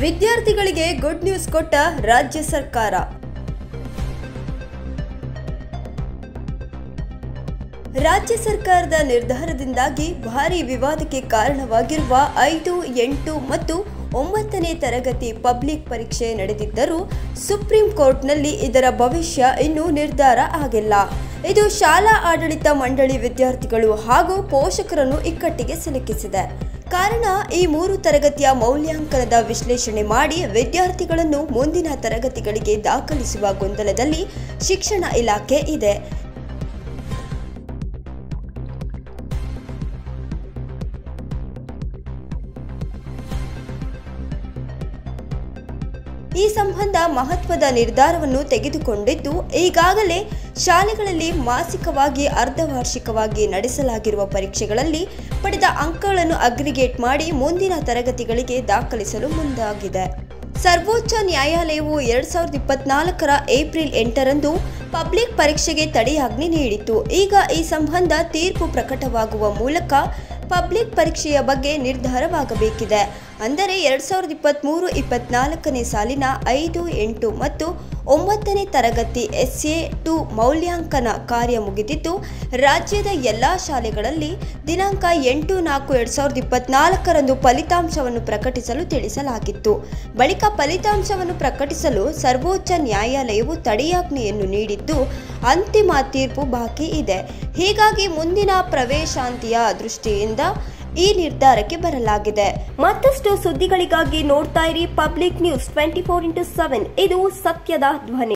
ವಿದ್ಯಾರ್ಥಿಗಳಿಗೆ good news ಕೊಟ್ಟ ರಾಜ್ಯ ಸರ್ಕಾರ ರಾಜ್ಯ ಸರ್ಕಾರದ ನಿರ್ಧಾರದಿಂದಾಗಿ ಭಾರಿ ವಿವಾದಕ್ಕೆ ಕಾರಣವಾಗಿರುವ ಐದು ಎಂಟು ಮತ್ತು ಒಂಬತ್ತನೇ ತರಗತಿ ಪಬ್ಲಿಕ್ ಪರೀಕ್ಷೆ ನಡೆದಿದ್ದರೂ ಸುಪ್ರೀಂ ಕೋರ್ಟ್ನಲ್ಲಿ ಇದರ ಭವಿಷ್ಯ ಇನ್ನೂ ನಿರ್ಧಾರ ಆಗಿಲ್ಲ ಇದು ಶಾಲಾ ಆಡಳಿತ ಮಂಡಳಿ ವಿದ್ಯಾರ್ಥಿಗಳು ಹಾಗೂ ಪೋಷಕರನ್ನು ಇಕ್ಕಟ್ಟಿಗೆ ಸಿಲುಕಿಸಿದೆ ಕಾರಣ ಈ ಮೂರು ತರಗತಿಯ ಮೌಲ್ಯಾಂಕನದ ವಿಶ್ಲೇಷಣೆ ಮಾಡಿ ವಿದ್ಯಾರ್ಥಿಗಳನ್ನು ಮುಂದಿನ ತರಗತಿಗಳಿಗೆ ದಾಖಲಿಸುವ ಗೊಂದಲದಲ್ಲಿ ಶಿಕ್ಷಣ ಇಲಾಖೆ ಇದೆ ಈ ಸಂಬಂಧ ಮಹತ್ವದ ನಿರ್ಧಾರವನ್ನು ತೆಗೆದುಕೊಂಡಿದ್ದು ಈಗಾಗಲೇ ಶಾಲೆಗಳಲ್ಲಿ ಮಾಸಿಕವಾಗಿ ಅರ್ಧವಾರ್ಷಿಕವಾಗಿ ನಡೆಸಲಾಗಿರುವ ಪರೀಕ್ಷೆಗಳಲ್ಲಿ ಪಡೆದ ಅಂಕಗಳನ್ನು ಅಗ್ರಿಗೇಟ್ ಮಾಡಿ ಮುಂದಿನ ತರಗತಿಗಳಿಗೆ ದಾಖಲಿಸಲು ಮುಂದಾಗಿದೆ ಸರ್ವೋಚ್ಚ ನ್ಯಾಯಾಲಯವು ಎರಡ್ ಸಾವಿರದ ಇಪ್ಪತ್ನಾಲ್ಕರ ಏಪ್ರಿಲ್ ಎಂಟರಂದು ಪಬ್ಲಿಕ್ ಪರೀಕ್ಷೆಗೆ ತಡೆಯಾಜ್ಞೆ ನೀಡಿತು ಈಗ ಈ ಸಂಬಂಧ ತೀರ್ಪು ಪ್ರಕಟವಾಗುವ ಮೂಲಕ ಪಬ್ಲಿಕ್ ಪರೀಕ್ಷೆಯ ಬಗ್ಗೆ ನಿರ್ಧಾರವಾಗಬೇಕಿದೆ ಅಂದರೆ ಎರಡ್ ಸಾವಿರದ ಇಪ್ಪತ್ತ್ಮೂರು ಇಪ್ಪತ್ನಾಲ್ಕನೇ ಸಾಲಿನ ಐದು ಎಂಟು ಮತ್ತು ಒಂಬತ್ತನೇ ತರಗತಿ ಎಸ್ ಎ ಟು ಮೌಲ್ಯಾಂಕನ ಕಾರ್ಯ ಮುಗಿದಿದ್ದು ರಾಜ್ಯದ ಎಲ್ಲ ಶಾಲೆಗಳಲ್ಲಿ ದಿನಾಂಕ ಎಂಟು ನಾಲ್ಕು ಎರಡ್ ಸಾವಿರದ ಇಪ್ಪತ್ನಾಲ್ಕರಂದು ಫಲಿತಾಂಶವನ್ನು ಪ್ರಕಟಿಸಲು ತಿಳಿಸಲಾಗಿತ್ತು ಬಳಿಕ ಫಲಿತಾಂಶವನ್ನು ಪ್ರಕಟಿಸಲು ಸರ್ವೋಚ್ಚ ನ್ಯಾಯಾಲಯವು ತಡೆಯಾಜ್ಞೆಯನ್ನು ನೀಡಿದ್ದು ಅಂತಿಮ ತೀರ್ಪು ಬಾಕಿ ಇದೆ ಹೀಗಾಗಿ ಮುಂದಿನ ಪ್ರವೇಶಾಂತಿಯ ದೃಷ್ಟಿಯಿಂದ ಈ ನಿರ್ಧಾರಕ್ಕೆ ಬರಲಾಗಿದೆ ಮತ್ತಷ್ಟು ಸುದ್ದಿಗಳಿಗಾಗಿ ನೋಡ್ತಾ ಇರಿ Public News twenty four into seven ಇದು ಸತ್ಯದ ಧ್ವನಿ